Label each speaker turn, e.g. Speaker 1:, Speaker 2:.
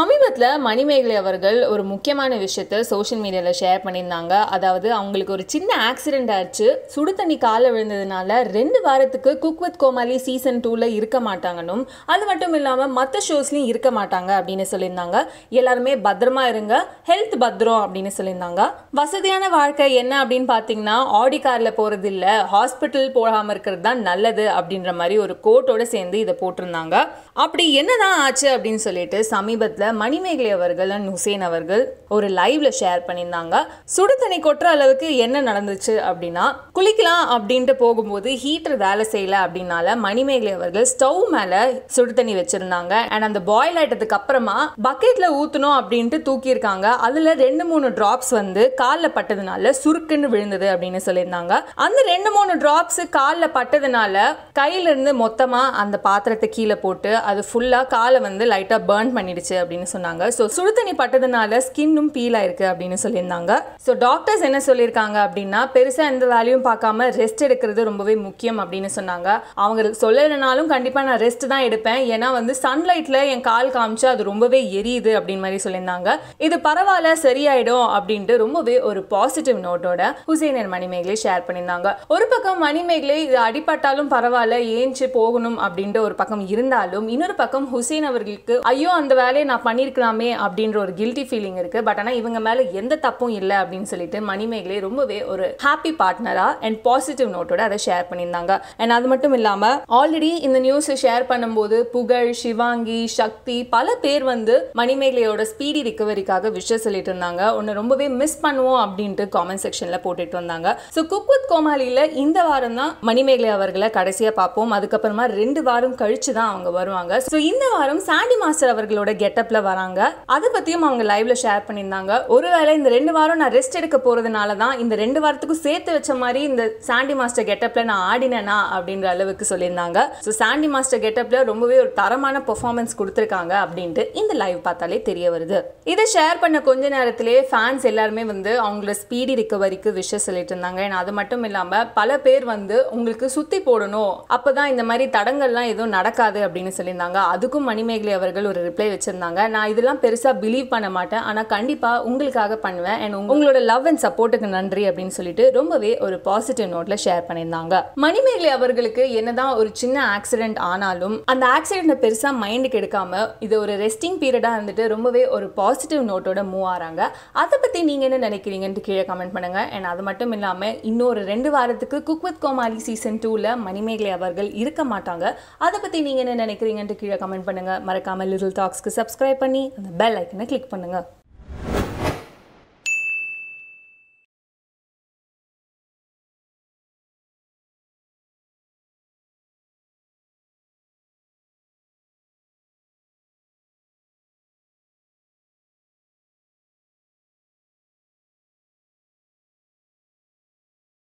Speaker 1: சமீபத்தில் மணிமேகலை அவர்கள் ஒரு முக்கியமான விஷயத்த சோஷியல் மீடியாவில் ஷேர் பண்ணியிருந்தாங்க அதாவது அவங்களுக்கு ஒரு சின்ன ஆக்சிடென்ட் ஆச்சு சுடு தண்ணி காலை விழுந்ததுனால ரெண்டு வாரத்துக்கு குக் வித் கோமாளி சீசன் டூவில் இருக்க மாட்டாங்கன்னும் அது மட்டும் இல்லாமல் மற்ற ஷோஸ்லையும் இருக்க மாட்டாங்க அப்படின்னு சொல்லியிருந்தாங்க எல்லாருமே பத்திரமா இருங்க ஹெல்த் பத்திரம் அப்படின்னு சொல்லியிருந்தாங்க வசதியான வாழ்க்கை என்ன அப்படின்னு பார்த்தீங்கன்னா ஆடி காரில் போகிறது இல்லை ஹாஸ்பிட்டல் போகாமல் இருக்கிறது தான் நல்லது அப்படின்ற மாதிரி ஒரு கோட்டோட சேர்ந்து இதை போட்டிருந்தாங்க அப்படி என்னதான் ஆச்சு அப்படின்னு சொல்லிட்டு சமீபத்தில் மணிமேகலை அவர்கள் அண்ட் ஹுசேன் அவர்கள் ஒரு லைவ்ல ஷேர் பண்ணியிருந்தாங்க சுடு தண்ணி கொட்டுற அளவுக்கு என்ன நடந்துச்சு அப்படின்னா குளிக்கலாம் அப்படின்ட்டு போகும்போது ஹீட்டர் வேலை செய்யல அப்படின்னால மணிமேகலை அவர்கள் ஸ்டவ் மேல சுடு தண்ணி வச்சிருந்தாங்க அண்ட் அந்த பாயில் ஆயிட்டதுக்கு அப்புறமா பக்கெட்ல ஊத்தணும் அப்படின்ட்டு தூக்கியிருக்காங்க அதுல ரெண்டு மூணு டிராப்ஸ் வந்து காலில் பட்டதுனால சுருக்குன்னு விழுந்தது அப்படின்னு சொல்லியிருந்தாங்க அந்த ரெண்டு மூணு டிராப்ஸ் காலில் பட்டதுனால கையில இருந்து மொத்தமா அந்த பாத்திரத்தை கீழே போட்டு அது ஃபுல்லா காலை வந்து லைட்டா பேர்ன் பண்ணிடுச்சு அப்படின்னு சொன்னாங்க ஸோ சுடு தண்ணி பட்டதுனால ஸ்கின்னும் பீல் ஆயிருக்கு அப்படின்னு சொல்லியிருந்தாங்க ஸோ டாக்டர்ஸ் என்ன சொல்லியிருக்காங்க அப்படின்னா பெருசா எந்த வேலையும் பார்க்காம ரெஸ்ட் எடுக்கிறது ரொம்பவே முக்கியம் அப்படின்னு சொன்னாங்க அவங்க சொல்லலைனாலும் கண்டிப்பா நான் ரெஸ்ட் தான் எடுப்பேன் ஏன்னா வந்து சன்லைட்ல என் கால் காமிச்சு அது ரொம்பவே எரியுது அப்படின்னு மாதிரி சொல்லியிருந்தாங்க இது பரவாயில்ல சரியாயிடும் அப்படின்ட்டு ரொம்பவே ஒரு பாசிட்டிவ் நோட்டோட ஹுசைன் அண்ட் மணிமேகலை ஷேர் பண்ணியிருந்தாங்க ஒரு பக்கம் மணிமேகலை இது அடிபட்டாலும் பரவாயில்ல ஏஞ்சி போகணும் அப்படின்ற ஒரு பக்கம் இருந்தாலும் இன்னொரு பக்கம் ஹுசைன் அவர்களுக்கு ஐயோ அந்த வேலையை நான் பண்ணியிருக்கலாமே அப்படின்ற ஒரு கில்ட்டி ஃபீலிங் இருக்கு பட் ஆனால் இவங்க மேலே எந்த தப்பும் இல்லை அப்படின்னு சொல்லிட்டு மணிமேகலை ரொம்பவே ஒரு ஹாப்பி பார்ட்னரா அண்ட் பாசிட்டிவ் நோட்டோட அதை ஷேர் பண்ணியிருந்தாங்க அண்ட் அது மட்டும் இல்லாமல் ஆல்ரெடி இந்த நியூஸை ஷேர் பண்ணும்போது புகழ் சிவாங்கி சக்தி பல பேர் வந்து மணிமேகலையோட ஸ்பீடி ரிகவரிக்காக விஷயம் சொல்லிட்டு இருந்தாங்க ஒன்று ரொம்பவே மிஸ் பண்ணுவோம் அப்படின்ட்டு காமெண்ட் செக்ஷனில் போட்டுட்டு வந்தாங்க ஸோ குக் வித் கோமாளியில் இந்த வாரம் தான் மணிமேகலை அவர்களை கடைசியாக பார்ப்போம் அதுக்கப்புறமா ரெண்டு வாரம் கழிச்சு தான் அவங்க வருவாங்க ஸோ இந்த வாரம் சாண்டி மாஸ்டர் அவர்களோட கெட்டப்ல வராங்க அதை பற்றியும் அவங்க லைவ்ல ஷேர் பண்ணியிருந்தாங்க ஒருவேளை இந்த ரெண்டு வாரம் நான் ரெஸ்ட் எடுக்க போறதுனால தான் இந்த ரெண்டு வாரத்துக்கும் சேர்த்து வச்ச மாதிரி இந்த சாண்டி மாஸ்டர் கெட்டப்ல நான் ஆடினேனா அப்படின்ற அளவுக்கு சொல்லியிருந்தாங்க ஸோ சாண்டி மாஸ்டர் கெட்டப்ல ரொம்பவே ஒரு தரமான பெர்ஃபார்மன்ஸ் கொடுத்துருக்காங்க அப்படின்ட்டு இந்த லைவ் பார்த்தாலே தெரிய வருது இதை ஷேர் பண்ண கொஞ்ச நேரத்திலே ஃபேன்ஸ் எல்லாருமே வந்து அவங்களோட ஸ்பீடி ரிகவரிக்கு விஷயம் சொல்லிட்டு இருந்தாங்க ஏன்னா அது மட்டும் இல்லாம பல பேர் வந்து உங்களுக்கு சுத்தி போடணும் அப்பதான் இந்த மாதிரி தடங்கள்லாம் எதுவும் நடக்காது அப்படின்னு சொல்லியிருந்தாங்க அதுக்கும் மணிமேகலை அவர்கள் ஒரு ரிப்ளை வச்சிருந்தாங்க நான் இதெல்லாம் பெருசா பிலீவ் பண்ண மாட்டேன் ஆனா கண்டிப்பா உங்களுக்காக பண்ணுவேன் அண்ட் உங்களோட லவ் அண்ட் சப்போர்ட்டுக்கு நன்றி அப்படின்னு சொல்லிட்டு ரொம்பவே ஒரு பாசிட்டிவ் நோட்ல ஷேர் பண்ணியிருந்தாங்க மணிமேகலை அவர்களுக்கு என்னதான் ஒரு சின்ன ஆக்சிடென்ட் ஆனாலும் அந்த ஆக்சிடென்ட்டை பெருசா மைண்டுக்கு எடுக்காம இது ஒரு ரெஸ்டிங் பீரியடா இருந்துட்டு ரொம்பவே ஒரு பாசிட்டிவ் நோட்டோட மூவ் ஆறாங்க அதை பத்தி நீங்க என்ன நினைக்கிறீங்கன்ட்டு கீழே கமெண்ட் பண்ணுங்க அண்ட் அது மட்டும் இல்லாம இன்னொரு ரெண்டு வாரத்துக்கு குக் வித் கோமாளி சீசன் டூல மணிமேகலை அவர்கள் இருக்க மாட்டாங்க அதை பத்தி நீங்க என்ன நினைக்கிறீங்கன்ட்டு கீழே கமெண்ட் பண்ணுங்க மறக்காம லிட்டில் டாக்ஸ்க்கு சப்ஸ்கிரைப் பண்ணி அந்த பெல் ஐக்கனை கிளிக் பண்ணுங்க